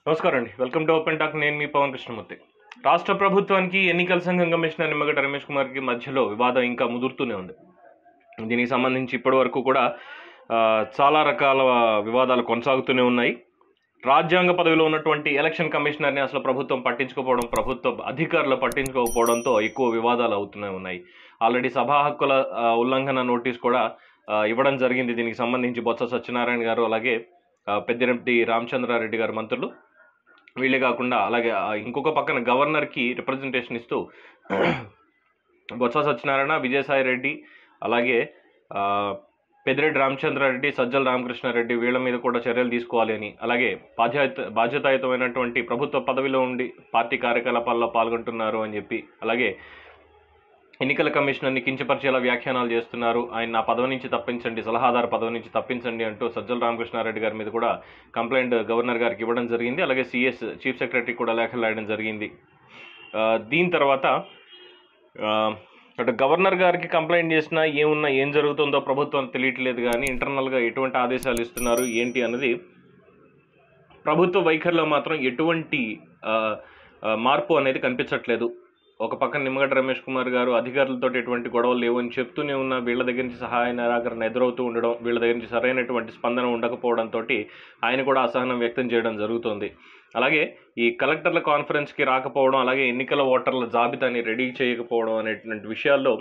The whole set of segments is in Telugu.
నమస్కారం అండి వెల్కమ్ టు ఓపెన్ టాక్ నేను మీ పవన్ కృష్ణమూర్తి రాష్ట్ర ప్రభుత్వానికి ఎన్నికల సంఘం కమిషనర్ నిమ్మగడ్డ రమేష్ కుమార్కి మధ్యలో వివాదం ఇంకా ముదురుతూనే ఉంది దీనికి సంబంధించి ఇప్పటి వరకు కూడా ఆ, చాలా రకాల వివాదాలు కొనసాగుతూనే ఉన్నాయి రాజ్యాంగ పదవిలో ఉన్నటువంటి ఎలక్షన్ కమిషనర్ని అసలు ప్రభుత్వం పట్టించుకోకపోవడం ప్రభుత్వ అధికారులు పట్టించుకోకపోవడంతో ఎక్కువ వివాదాలు అవుతూనే ఉన్నాయి ఆల్రెడీ సభా హక్కుల ఆ, ఉల్లంఘన నోటీస్ కూడా ఆ, ఇవ్వడం జరిగింది దీనికి సంబంధించి బొత్స సత్యనారాయణ గారు అలాగే ఆ, పెద్దిరెడ్డి రామచంద్రారెడ్డి గారు మంత్రులు వీళ్ళే కాకుండా అలాగే ఆ, ఇంకొక పక్కన గవర్నర్కి రిప్రజెంటేషన్ ఇస్తూ బొత్స సత్యనారాయణ విజయసాయి రెడ్డి అలాగే ఆ, పెద్దిరెడ్డి రామచంద్రారెడ్డి సజ్జల రామకృష్ణారెడ్డి వీళ్ళ మీద కూడా చర్యలు తీసుకోవాలి అని అలాగే బాధ్యత బాధ్యతాయుతమైనటువంటి ప్రభుత్వ పదవిలో ఉండి పార్టీ కార్యకలాపాల్లో పాల్గొంటున్నారు అని చెప్పి అలాగే ఎన్నికల కమిషనర్ని కించపరిచేలా వ్యాఖ్యానాలు చేస్తున్నారు ఆయన నా పదవి నుంచి తప్పించండి సలహాదారు పదవి నుంచి తప్పించండి అంటూ సజ్జల రామకృష్ణారెడ్డి గారి మీద కూడా కంప్లైంట్ గవర్నర్ గారికి ఇవ్వడం జరిగింది అలాగే సిఎస్ చీఫ్ సెక్రటరీ కూడా లేఖలు రాయడం జరిగింది ఆ, దీని తర్వాత ఆ, అటు గవర్నర్ గారికి కంప్లైంట్ చేసినా ఏమున్నా ఏం జరుగుతుందో ప్రభుత్వం తెలియట్లేదు కానీ ఇంటర్నల్గా ఎటువంటి ఆదేశాలు ఇస్తున్నారు ఏంటి అన్నది ప్రభుత్వ వైఖరిలో మాత్రం ఎటువంటి ఆ, ఆ, మార్పు అనేది కనిపించట్లేదు ఒక పక్కన నిమ్మగడ్డ రమేష్ కుమార్ గారు అధికారులతో ఎటువంటి గొడవలు లేవు అని చెప్తూనే ఉన్న వీళ్ళ దగ్గర నుంచి సహాయ నిరాకరణ ఎదురవుతూ ఉండడం వీళ్ళ దగ్గర నుంచి సరైనటువంటి స్పందన ఉండకపోవడంతో ఆయన కూడా అసహనం వ్యక్తం చేయడం జరుగుతోంది అలాగే ఈ కలెక్టర్ల కాన్ఫరెన్స్కి రాకపోవడం అలాగే ఎన్నికల ఓటర్ల జాబితాని రెడీ చేయకపోవడం అనేటువంటి విషయాల్లో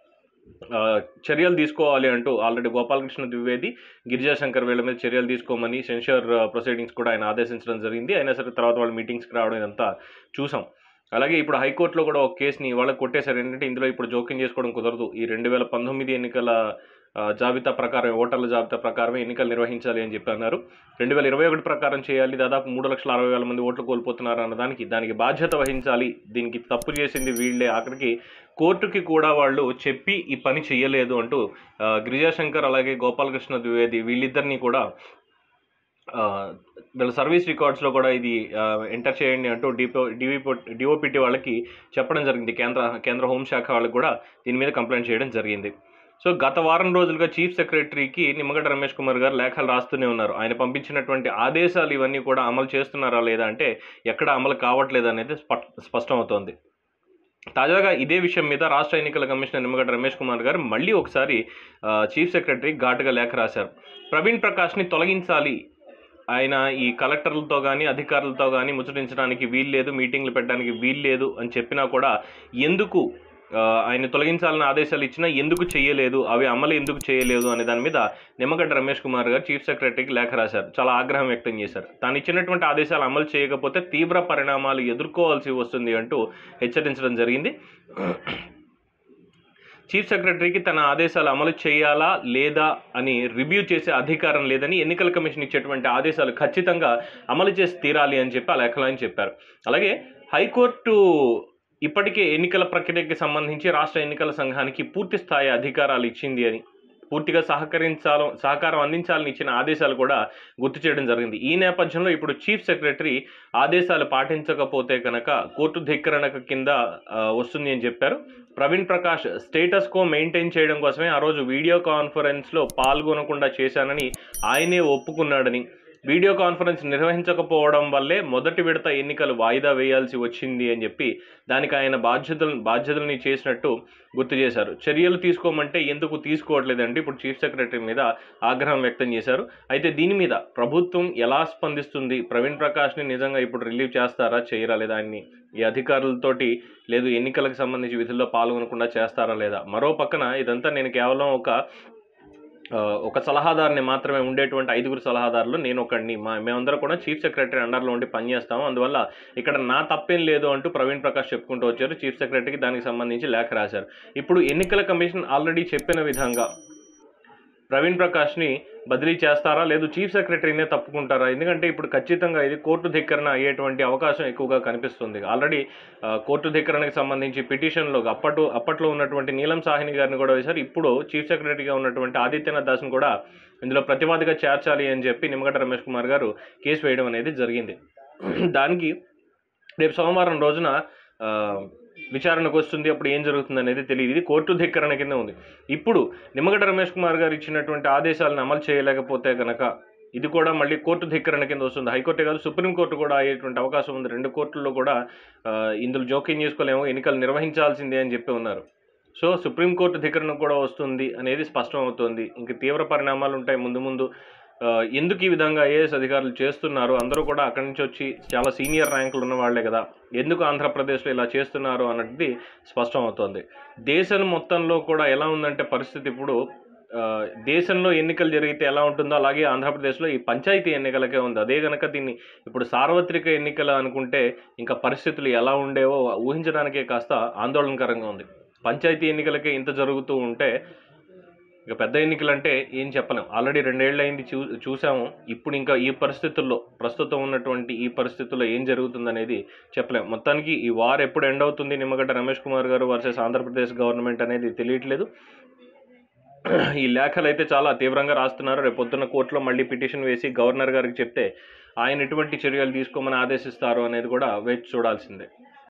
ఆ, చర్యలు తీసుకోవాలి అంటూ ఆల్రెడీ గోపాలకృష్ణ ద్వివేది గిరిజాశంకర్ వీళ్ళ మీద చర్యలు తీసుకోమని సెన్షర్ ప్రొసీడింగ్స్ కూడా ఆయన ఆదేశించడం జరిగింది అయినా సరే తర్వాత వాళ్ళు మీటింగ్స్కి రావడం ఇదంతా చూసాం అలాగే ఇప్పుడు హైకోర్టులో కూడా ఒక కేసుని ఇవాళ కొట్టేశారు ఏంటంటే ఇందులో ఇప్పుడు జోక్యం చేసుకోవడం కుదరదు ఈ రెండు వేల పంతొమ్మిది ఎన్నికల ఆ, జాబితా ప్రకారం ఓటర్ల జాబితా ప్రకారమే ఎన్నికలు నిర్వహించాలి అని చెప్పి అన్నారు రెండు వేల ఇరవై ఒకటి ప్రకారం చేయాలి దాదాపు మూడు లక్షల అరవై వేల మంది ఓట్లు కోల్పోతున్నారు అన్నదానికి దానికి బాధ్యత వహించాలి దీనికి తప్పు చేసింది వీళ్ళే ఆఖరికి కోర్టుకి కూడా వాళ్ళు చెప్పి ఈ పని చేయలేదు అంటూ ఆ, గిరిజాశంకర్ అలాగే గోపాలకృష్ణ ద్వివేది వీళ్ళిద్దరినీ కూడా ఆ, వీళ్ళ సర్వీస్ రికార్డ్స్లో కూడా ఇది ఎంటర్ చేయండి అంటూ డిపో డివిపో డిఓపిటి వాళ్ళకి చెప్పడం జరిగింది కేంద్ర కేంద్ర హోంశాఖ వాళ్ళకి కూడా దీని మీద కంప్లైంట్ చేయడం జరిగింది సో గత వారం రోజులుగా చీఫ్ సెక్రటరీకి నిమ్మగడ్డ రమేష్ కుమార్ గారు లేఖలు రాస్తూనే ఉన్నారు ఆయన పంపించినటువంటి ఆదేశాలు ఇవన్నీ కూడా అమలు చేస్తున్నారా లేదా అంటే ఎక్కడ అమలు కావట్లేదు అనేది స్పట్ స్పష్టమవుతోంది తాజాగా ఇదే విషయం మీద రాష్ట్ర ఎన్నికల కమిషనర్ నిమ్మగడ్డ రమేష్ కుమార్ గారు మళ్ళీ ఒకసారి ఆ, చీఫ్ సెక్రటరీ ఘాటుగా లేఖ రాశారు ప్రవీణ్ ప్రకాష్ని తొలగించాలి ఆయన ఈ కలెక్టర్లతో కానీ అధికారులతో కానీ ముచ్చటించడానికి వీల్లేదు మీటింగ్లు పెట్టడానికి వీల్లేదు అని చెప్పినా కూడా ఎందుకు ఆ, ఆయన తొలగించాలని ఆదేశాలు ఇచ్చినా ఎందుకు చేయలేదు అవి అమలు ఎందుకు చేయలేదు అనే దాని మీద నిమ్మగడ్డ రమేష్ కుమార్ గారు చీఫ్ సెక్రటరీకి లేఖ రాశారు చాలా ఆగ్రహం వ్యక్తం చేశారు తాను ఇచ్చినటువంటి ఆదేశాలు అమలు చేయకపోతే తీవ్ర పరిణామాలు ఎదుర్కోవాల్సి వస్తుంది అంటూ హెచ్చరించడం జరిగింది చీఫ్ సెక్రటరీకి తన ఆదేశాలు అమలు చేయాలా లేదా అని రివ్యూ చేసే అధికారం లేదని ఎన్నికల కమిషన్ ఇచ్చేటువంటి ఆదేశాలు ఖచ్చితంగా అమలు చేసి తీరాలి అని చెప్పి ఆ లేఖలో ఆయన చెప్పారు అలాగే హైకోర్టు ఇప్పటికే ఎన్నికల ప్రక్రియకి సంబంధించి రాష్ట్ర ఎన్నికల సంఘానికి పూర్తి స్థాయి అధికారాలు ఇచ్చింది అని పూర్తిగా సహకరించాల సహకారం అందించాలని ఇచ్చిన ఆదేశాలు కూడా గుర్తు చేయడం జరిగింది ఈ నేపథ్యంలో ఇప్పుడు చీఫ్ సెక్రటరీ ఆదేశాలు పాటించకపోతే కనుక కోర్టు ధిక్కరణకు కింద ఆ, వస్తుంది అని చెప్పారు Praveen Prakash status quo maintain చేయడం కోసమే ఆ రోజు వీడియో కాన్ఫరెన్స్లో పాల్గొనకుండా చేశానని ఆయనే ఒప్పుకున్నాడని వీడియో కాన్ఫరెన్స్ నిర్వహించకపోవడం వల్లే మొదటి విడత ఎన్నికలు వాయిదా వేయాల్సి వచ్చింది అని చెప్పి దానికి ఆయన బాధ్యతలు బాధ్యతల్ని చేసినట్టు గుర్తు చేశారు చర్యలు తీసుకోమంటే ఎందుకు తీసుకోవట్లేదంటే ఇప్పుడు చీఫ్ సెక్రటరీ మీద ఆగ్రహం వ్యక్తం చేశారు అయితే దీని మీద ప్రభుత్వం ఎలా స్పందిస్తుంది ప్రవీణ్ ప్రకాష్ని నిజంగా ఇప్పుడు రిలీవ్ చేస్తారా చేయరా లేదా ఆయన్ని ఈ అధికారులతోటి లేదు ఎన్నికలకు సంబంధించి విధుల్లో పాల్గొనకుండా చేస్తారా లేదా మరో పక్కన ఇదంతా నేను కేవలం ఒక ఆ, ఒక సలహాదారుని మాత్రమే ఉండేటువంటి ఐదుగురు సలహాదారులు నేను ఒకడిని మా మేమందరం కూడా చీఫ్ సెక్రటరీ అండర్లో ఉండి పనిచేస్తాము అందువల్ల ఇక్కడ నా తప్పేం లేదు అంటూ ప్రవీణ్ ప్రకాష్ చెప్పుకుంటూ వచ్చారు చీఫ్ సెక్రటరీకి దానికి సంబంధించి లేఖ రాశారు ఇప్పుడు ఎన్నికల కమిషన్ ఆల్రెడీ చెప్పిన విధంగా ప్రవీణ్ ప్రకాష్ని బదిలీ చేస్తారా లేదు చీఫ్ సెక్రటరీనే తప్పుకుంటారా ఎందుకంటే ఇప్పుడు ఖచ్చితంగా ఇది కోర్టు ధిక్కరణ అయ్యేటువంటి అవకాశం ఎక్కువగా కనిపిస్తుంది ఆల్రెడీ ఆ, కోర్టు ధిక్కరణకు సంబంధించి పిటిషన్లో అప్పటి అప్పట్లో ఉన్నటువంటి నీలం సాహిని గారిని కూడా వేశారు ఇప్పుడు చీఫ్ సెక్రటరీగా ఉన్నటువంటి ఆదిత్యనాథ్ దాస్ని కూడా ఇందులో ప్రతివాదిగా చేర్చాలి అని చెప్పి నిమ్మగడ్డ రమేష్ కుమార్ గారు కేసు వేయడం అనేది జరిగింది దానికి రేపు సోమవారం రోజున ఆ, విచారణకు వస్తుంది అప్పుడు ఏం జరుగుతుంది అనేది తెలియదు ఇది కోర్టు ధిక్కరణ కింద ఉంది ఇప్పుడు నిమ్మగడ్డ రమేష్ కుమార్ గారు ఇచ్చినటువంటి ఆదేశాలను అమలు చేయలేకపోతే గనక ఇది కూడా మళ్ళీ కోర్టు ధిక్కరణ కింద వస్తుంది హైకోర్టే కాదు సుప్రీంకోర్టు కూడా అయ్యేటువంటి అవకాశం ఉంది రెండు కోర్టుల్లో కూడా ఆ, ఇందులో జోక్యం చేసుకోలేము ఎన్నికలు నిర్వహించాల్సిందే అని చెప్పి ఉన్నారు సో సుప్రీంకోర్టు ధిక్కరణ కూడా వస్తుంది అనేది స్పష్టం అవుతుంది ఇంక తీవ్ర పరిణామాలు ఉంటాయి ముందు ముందు ఆ, ఎందుకు ఈ విధంగా ఐఏఎస్ అధికారులు చేస్తున్నారు అందరూ కూడా అక్కడి నుంచి వచ్చి చాలా సీనియర్ ర్యాంకులు ఉన్న వాళ్ళే కదా ఎందుకు ఆంధ్రప్రదేశ్లో ఇలా చేస్తున్నారు అన్నది స్పష్టం అవుతోంది దేశం మొత్తంలో కూడా ఎలా ఉందంటే పరిస్థితి ఇప్పుడు ఆ, దేశంలో ఎన్నికలు జరిగితే ఎలా ఉంటుందో అలాగే ఆంధ్రప్రదేశ్లో ఈ పంచాయతీ ఎన్నికలకే ఉంది అదే గనక దీన్ని ఇప్పుడు సార్వత్రిక ఎన్నికలు అనుకుంటే ఇంకా పరిస్థితులు ఎలా ఉండేవో ఊహించడానికే కాస్త ఆందోళనకరంగా ఉంది పంచాయతీ ఎన్నికలకే ఇంత జరుగుతూ ఉంటే ఇక పెద్ద ఎన్నికలు అంటే ఏం చెప్పలేం ఆల్రెడీ రెండేళ్ళు అయింది చూ చూసాము ఇప్పుడు ఇంకా ఈ పరిస్థితుల్లో ప్రస్తుతం ఉన్నటువంటి ఈ పరిస్థితుల్లో ఏం జరుగుతుందనేది చెప్పలేం మొత్తానికి ఈ వార్ ఎప్పుడు ఎండ్ అవుతుంది నిమ్మగడ్డ రమేష్ కుమార్ గారు వర్సెస్ ఆంధ్రప్రదేశ్ గవర్నమెంట్ అనేది తెలియట్లేదు ఈ లేఖలు అయితే చాలా తీవ్రంగా రాస్తున్నారు రేపు పొద్దున్న కోర్టులో మళ్ళీ పిటిషన్ వేసి గవర్నర్ గారికి చెప్తే ఆయన ఎటువంటి చర్యలు తీసుకోమని ఆదేశిస్తారు అనేది కూడా వేచి చూడాల్సిందే